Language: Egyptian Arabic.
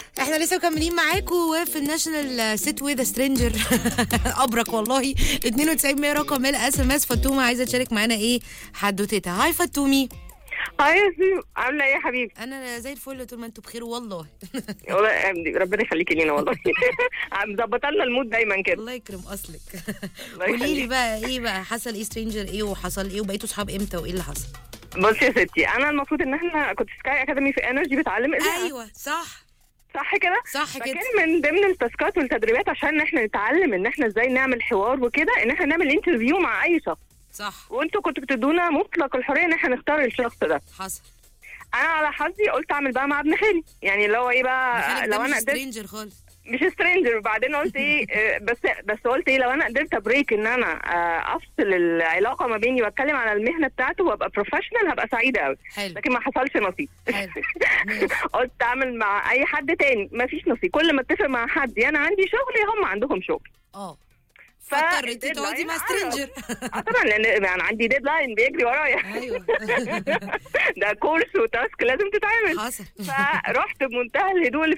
احنا لسه مكملين معاكم وفي الناشونال سيت وذ سترينجر ابرك والله 92 100 رقم الاس ام اس فاتومه عايزه تشارك معانا ايه حدوتتها هاي فاتومي هاي يا سيم عامله ايه يا حبيبي انا زي الفل طول ما انتوا بخير والله والله ربنا يخليكي لينا والله مظبطه لنا المود دايما كده الله يكرم اصلك الله قولي لي يخليك. بقى ايه بقى حصل ايه سترينجر ايه وحصل ايه وبقيتوا صحاب امتى وايه اللي حصل بصي يا ستي انا المفروض ان احنا كنت سكاي اكاديمي في انرجي بتعلم اذاعه ايوه صح صح كده صح كده فكان من ضمن التاسكات والتدريبات عشان احنا نتعلم ان احنا ازاي نعمل حوار وكده ان احنا نعمل انترفيو مع اي شخص صح وانتوا كنتوا بتدونا مطلق الحريه ان احنا نختار الشخص ده حصل انا على حظي قلت اعمل بقى مع ابن خالي يعني اللي هو ايه بقى خالك لو ده انا مش قدرت سترينجر خالص مش سترينجر وبعدين قلت ايه آه، بس بس قلت ايه لو انا قدرت ابريك ان انا آه، افصل العلاقه ما بيني واتكلم على المهنه بتاعته وابقى بروفيشنال هبقى سعيده قوي حلو لكن ما حصلش نصيب حلو ماشي. قلت اعمل مع اي حد تاني ما فيش نصيب كل ما اتفق مع حد يا انا عندي شغل يا هم عندهم شغل اه ف- فاضطريتي تقعدي مع deadline سترينجر اه طبعا لان انا عندي ديدلاين بيجري ورايا ايوه ده كورس وتاسك لازم تتعمل حصل فرحت بمنتهى الهدوء اللي في